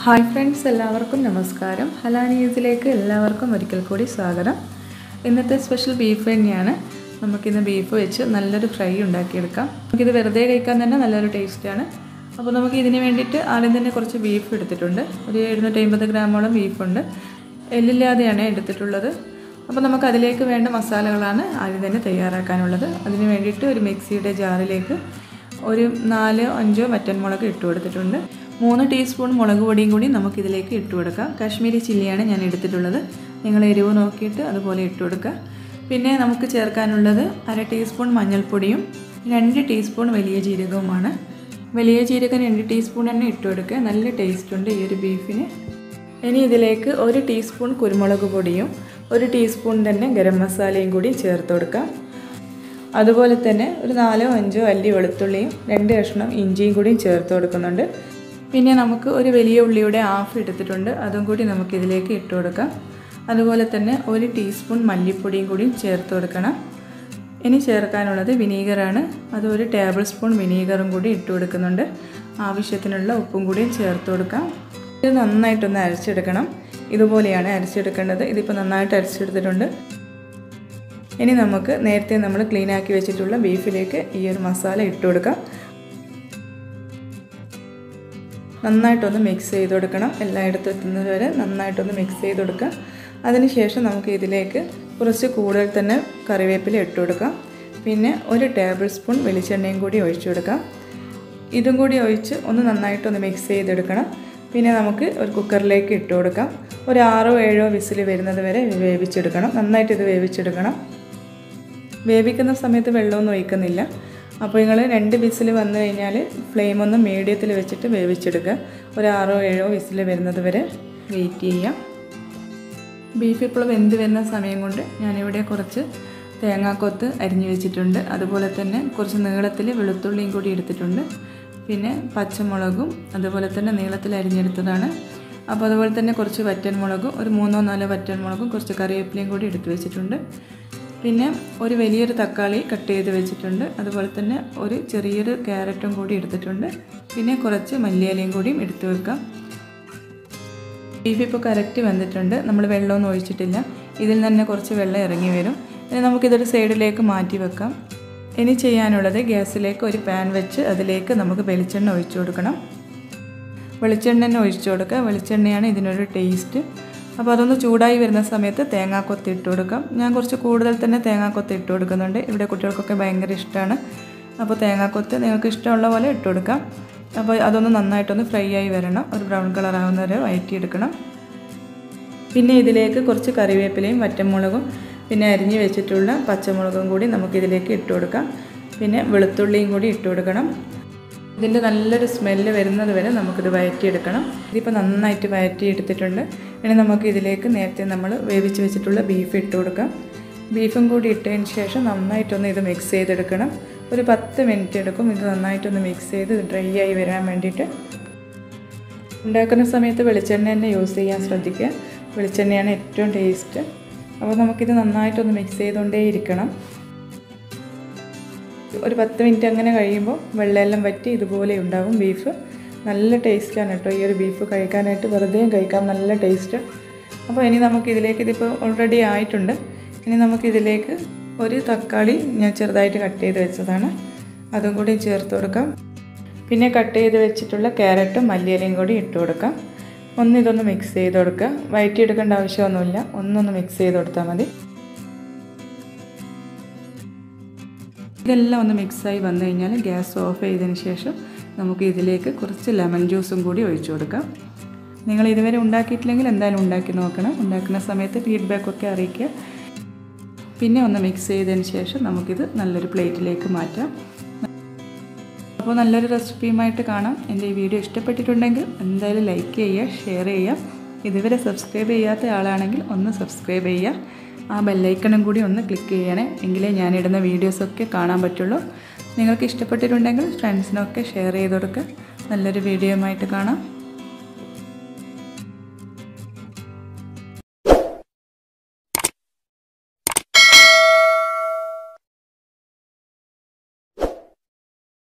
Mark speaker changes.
Speaker 1: hi friends എല്ലാവർക്കും നമസ്കാരം ഹലാനീസിലേക്ക് എല്ലാവർക്കും ഒരിക്കൽ കൂടി സ്വാഗതം ഇന്നത്തെ സ്പെഷ്യൽ ബീഫ് തന്നെയാണ് നമുക്കിന്ന് ബീഫ് വെച്ച് നല്ലൊരു ഫ്രൈ ഉണ്ടാക്കിയെടുക്കാം നമുക്കിത് വെറുതെ കഴിക്കാൻ തന്നെ നല്ലൊരു ടേസ്റ്റാണ് അപ്പോൾ നമുക്ക് ഇതിന് വേണ്ടിയിട്ട് ആദ്യം തന്നെ കുറച്ച് ബീഫ് എടുത്തിട്ടുണ്ട് ഒരു എഴുന്നൂറ്റി അമ്പത് ഗ്രാമോളം ബീഫുണ്ട് എല്ലില്ലാതെയാണ് എടുത്തിട്ടുള്ളത് അപ്പോൾ നമുക്ക് അതിലേക്ക് വേണ്ട മസാലകളാണ് ആദ്യം തന്നെ തയ്യാറാക്കാനുള്ളത് അതിന് വേണ്ടിയിട്ട് ഒരു മിക്സിയുടെ ജാറിലേക്ക് ഒരു നാലോ അഞ്ചോ വറ്റൻമുളക് ഇട്ട് കൊടുത്തിട്ടുണ്ട് മൂന്ന് ടീസ്പൂൺ മുളക് പൊടിയും കൂടി നമുക്കിതിലേക്ക് ഇട്ട് കൊടുക്കാം കാശ്മീരി ചില്ലിയാണ് ഞാൻ എടുത്തിട്ടുള്ളത് നിങ്ങൾ എരിവ് നോക്കിയിട്ട് അതുപോലെ ഇട്ട് കൊടുക്കുക പിന്നെ നമുക്ക് ചേർക്കാനുള്ളത് അര ടീസ്പൂൺ മഞ്ഞൾപ്പൊടിയും രണ്ട് ടീസ്പൂൺ വലിയ ജീരകവുമാണ് വലിയ ജീരകം രണ്ട് ടീസ്പൂൺ തന്നെ ഇട്ട് കൊടുക്കുക നല്ല ടേസ്റ്റ് ഉണ്ട് ഈ ഒരു ബീഫിന് ഇനി ഇതിലേക്ക് ഒരു ടീസ്പൂൺ കുരുമുളക് പൊടിയും ഒരു ടീസ്പൂൺ തന്നെ ഗരം മസാലയും കൂടി ചേർത്ത് കൊടുക്കാം അതുപോലെ തന്നെ ഒരു നാലോ അഞ്ചോ അല്ലി വെളുത്തുള്ളിയും രണ്ട് കഷ്ണം ഇഞ്ചിയും കൂടിയും ചേർത്ത് കൊടുക്കുന്നുണ്ട് പിന്നെ നമുക്ക് ഒരു വലിയ ഉള്ളിയുടെ ഹാഫ് എടുത്തിട്ടുണ്ട് അതും കൂടി നമുക്കിതിലേക്ക് ഇട്ട് കൊടുക്കാം അതുപോലെ തന്നെ ഒരു ടീസ്പൂൺ മല്ലിപ്പൊടിയും കൂടിയും ചേർത്ത് കൊടുക്കണം ഇനി ചേർക്കാനുള്ളത് വിനീഗറാണ് അത് ഒരു ടേബിൾ സ്പൂൺ വിനീഗറും കൂടി ഇട്ട് കൊടുക്കുന്നുണ്ട് ആവശ്യത്തിനുള്ള ഉപ്പും കൂടിയും ചേർത്ത് കൊടുക്കാം ഇത് നന്നായിട്ടൊന്ന് അരച്ചെടുക്കണം ഇതുപോലെയാണ് അരച്ചെടുക്കേണ്ടത് ഇതിപ്പോൾ നന്നായിട്ട് അരച്ചെടുത്തിട്ടുണ്ട് ഇനി നമുക്ക് നേരത്തെ നമ്മൾ ക്ലീൻ ആക്കി വെച്ചിട്ടുള്ള ബീഫിലേക്ക് ഈ ഒരു മസാല ഇട്ട് കൊടുക്കാം നന്നായിട്ടൊന്ന് മിക്സ് ചെയ്ത് കൊടുക്കണം എല്ലായിടത്തും എത്തുന്നത് വരെ നന്നായിട്ടൊന്ന് മിക്സ് ചെയ്ത് കൊടുക്കുക അതിനുശേഷം നമുക്ക് ഇതിലേക്ക് കുറച്ച് കൂടുതൽ തന്നെ കറിവേപ്പില ഇട്ട് കൊടുക്കാം പിന്നെ ഒരു ടേബിൾ സ്പൂൺ വെളിച്ചെണ്ണയും കൂടി ഒഴിച്ചു കൊടുക്കാം ഇതും കൂടി ഒഴിച്ച് ഒന്ന് നന്നായിട്ടൊന്ന് മിക്സ് ചെയ്തെടുക്കണം പിന്നെ നമുക്ക് ഒരു കുക്കറിലേക്ക് ഇട്ട് കൊടുക്കാം ഒരു ആറോ ഏഴോ വിസിൽ വരുന്നത് വരെ വേവിച്ചെടുക്കണം നന്നായിട്ട് ഇത് വേവിച്ചെടുക്കണം വേവിക്കുന്ന സമയത്ത് വെള്ളമൊന്നും ഒഴിക്കുന്നില്ല അപ്പോൾ നിങ്ങൾ രണ്ട് വിസിൽ വന്നു കഴിഞ്ഞാൽ ഫ്ലെയിം ഒന്ന് മീഡിയത്തിൽ വെച്ചിട്ട് വേവിച്ചെടുക്കുക ഒരു ആറോ ഏഴോ വിസിൽ വരുന്നത് വരെ വെയിറ്റ് ചെയ്യാം ബീഫ് ഇപ്പോൾ വെന്ത് വരുന്ന സമയം കൊണ്ട് ഞാനിവിടെ കുറച്ച് തേങ്ങാക്കൊത്ത് അരിഞ്ഞു വെച്ചിട്ടുണ്ട് അതുപോലെ തന്നെ കുറച്ച് നീളത്തിൽ വെളുത്തുള്ളിയും കൂടി എടുത്തിട്ടുണ്ട് പിന്നെ പച്ചമുളകും അതുപോലെ തന്നെ നീളത്തിൽ അരിഞ്ഞെടുത്തതാണ് അപ്പോൾ അതുപോലെ തന്നെ കുറച്ച് വറ്റൻമുളകും ഒരു മൂന്നോ നാലോ വറ്റൻമുളകും കുറച്ച് കറിവേപ്പിലയും കൂടി എടുത്തു വെച്ചിട്ടുണ്ട് പിന്നെ ഒരു വലിയൊരു തക്കാളി കട്ട് ചെയ്ത് വെച്ചിട്ടുണ്ട് അതുപോലെ തന്നെ ഒരു ചെറിയൊരു ക്യാരറ്റും കൂടി എടുത്തിട്ടുണ്ട് പിന്നെ കുറച്ച് മല്ലിയിലയും കൂടിയും എടുത്തു വെക്കാം ബീഫ് ഇപ്പോൾ കറക്റ്റ് വന്നിട്ടുണ്ട് നമ്മൾ വെള്ളമൊന്നും ഒഴിച്ചിട്ടില്ല ഇതിൽ തന്നെ കുറച്ച് വെള്ളം ഇറങ്ങി വരും ഇനി നമുക്കിതൊരു സൈഡിലേക്ക് മാറ്റി വെക്കാം ഇനി ചെയ്യാനുള്ളത് ഗ്യാസിലേക്ക് ഒരു പാൻ വെച്ച് അതിലേക്ക് നമുക്ക് വെളിച്ചെണ്ണ ഒഴിച്ചു കൊടുക്കണം വെളിച്ചെണ്ണ തന്നെ ഒഴിച്ചു കൊടുക്കുക വെളിച്ചെണ്ണയാണ് ഇതിനൊരു ടേസ്റ്റ് അപ്പോൾ അതൊന്ന് ചൂടായി വരുന്ന സമയത്ത് തേങ്ങാക്കൊത്ത് ഇട്ട് കൊടുക്കാം ഞാൻ കുറച്ച് കൂടുതൽ തന്നെ തേങ്ങാക്കൊത്ത് ഇട്ട് കൊടുക്കുന്നുണ്ട് ഇവിടെ കുട്ടികൾക്കൊക്കെ ഭയങ്കര ഇഷ്ടമാണ് അപ്പോൾ തേങ്ങാക്കൊത്ത് നിങ്ങൾക്ക് ഇഷ്ടമുള്ള പോലെ ഇട്ട് കൊടുക്കാം അപ്പോൾ അതൊന്ന് നന്നായിട്ടൊന്ന് ഫ്രൈ ആയി വരണം ഒരു ബ്രൗൺ കളർ ആവുന്ന വരെ വഴറ്റിയെടുക്കണം പിന്നെ ഇതിലേക്ക് കുറച്ച് കറിവേപ്പിലയും വറ്റമുളകും പിന്നെ അരിഞ്ഞ് വെച്ചിട്ടുള്ള പച്ചമുളകും കൂടി നമുക്കിതിലേക്ക് ഇട്ട് കൊടുക്കാം പിന്നെ വെളുത്തുള്ളിയും കൂടി ഇട്ട് കൊടുക്കണം ഇതിൻ്റെ നല്ലൊരു സ്മെല്ല് വരുന്നത് വരെ നമുക്കിത് വഴറ്റിയെടുക്കണം ഇതിപ്പോൾ നന്നായിട്ട് വഴറ്റി എടുത്തിട്ടുണ്ട് ഇനി നമുക്ക് ഇതിലേക്ക് നേരത്തെ നമ്മൾ വേവിച്ച് വെച്ചിട്ടുള്ള ബീഫ് ഇട്ട് കൊടുക്കാം ബീഫും കൂടി ഇട്ടതിന് ശേഷം നന്നായിട്ടൊന്ന് ഇത് മിക്സ് ചെയ്തെടുക്കണം ഒരു പത്ത് മിനിറ്റ് എടുക്കും ഇത് നന്നായിട്ടൊന്ന് മിക്സ് ചെയ്ത് ഡ്രൈ ആയി വരാൻ വേണ്ടിയിട്ട് ഉണ്ടാക്കുന്ന സമയത്ത് വെളിച്ചെണ്ണ തന്നെ യൂസ് ചെയ്യാൻ ശ്രദ്ധിക്കുക വെളിച്ചെണ്ണയാണ് ഏറ്റവും ടേസ്റ്റ് അപ്പോൾ നമുക്കിത് നന്നായിട്ടൊന്ന് മിക്സ് ചെയ്തുകൊണ്ടേ ഇരിക്കണം ഒരു പത്ത് മിനിറ്റ് അങ്ങനെ കഴിയുമ്പോൾ വെള്ളമെല്ലാം വറ്റി ഇതുപോലെ ഉണ്ടാവും ബീഫ് നല്ല ടേസ്റ്റാണ് കേട്ടോ ഈ ഒരു ബീഫ് കഴിക്കാനായിട്ട് വെറുതെയും കഴിക്കാം നല്ല ടേസ്റ്റ് അപ്പോൾ ഇനി നമുക്ക് ഇതിലേക്ക് ഇതിപ്പോൾ ഓൾറെഡി ആയിട്ടുണ്ട് ഇനി നമുക്കിതിലേക്ക് ഒരു തക്കാളി ഞാൻ ചെറുതായിട്ട് കട്ട് ചെയ്ത് വെച്ചതാണ് അതും കൂടി ചേർത്ത് കൊടുക്കാം പിന്നെ കട്ട് ചെയ്ത് വെച്ചിട്ടുള്ള ക്യാരറ്റും മല്ലിയിലയും കൂടി ഇട്ട് കൊടുക്കാം ഒന്ന് ഇതൊന്ന് മിക്സ് ചെയ്ത് കൊടുക്കുക വയറ്റിയെടുക്കേണ്ട ആവശ്യമൊന്നുമില്ല ഒന്നൊന്ന് മിക്സ് ചെയ്ത് കൊടുത്താൽ മതി ഇതെല്ലാം ഒന്ന് മിക്സായി വന്നു കഴിഞ്ഞാൽ ഗ്യാസ് ഓഫ് ചെയ്തതിന് ശേഷം നമുക്ക് ഇതിലേക്ക് കുറച്ച് ലെമൺ ജ്യൂസും കൂടി ഒഴിച്ചു കൊടുക്കാം നിങ്ങൾ ഇതുവരെ ഉണ്ടാക്കിയിട്ടില്ലെങ്കിൽ എന്തായാലും ഉണ്ടാക്കി നോക്കണം ഉണ്ടാക്കുന്ന സമയത്ത് ഫീഡ്ബാക്കൊക്കെ അറിയിക്കുക പിന്നെ ഒന്ന് മിക്സ് ചെയ്തതിന് ശേഷം നമുക്കിത് നല്ലൊരു പ്ലേറ്റിലേക്ക് മാറ്റാം അപ്പോൾ നല്ലൊരു റെസിപ്പിയുമായിട്ട് കാണാം എൻ്റെ ഈ വീഡിയോ ഇഷ്ടപ്പെട്ടിട്ടുണ്ടെങ്കിൽ എന്തായാലും ലൈക്ക് ചെയ്യുക ഷെയർ ചെയ്യുക ഇതുവരെ സബ്സ്ക്രൈബ് ചെയ്യാത്ത ആളാണെങ്കിൽ ഒന്ന് സബ്സ്ക്രൈബ് ചെയ്യുക ആ ബെല്ലൈക്കണും കൂടി ഒന്ന് ക്ലിക്ക് ചെയ്യണേ എങ്കിലേ ഞാനിടുന്ന വീഡിയോസൊക്കെ കാണാൻ പറ്റുള്ളൂ നിങ്ങൾക്ക് ഇഷ്ടപ്പെട്ടിട്ടുണ്ടെങ്കിൽ ഫ്രണ്ട്സിനൊക്കെ ഷെയർ ചെയ്ത് കൊടുക്കുക നല്ലൊരു വീഡിയോയുമായിട്ട് കാണാം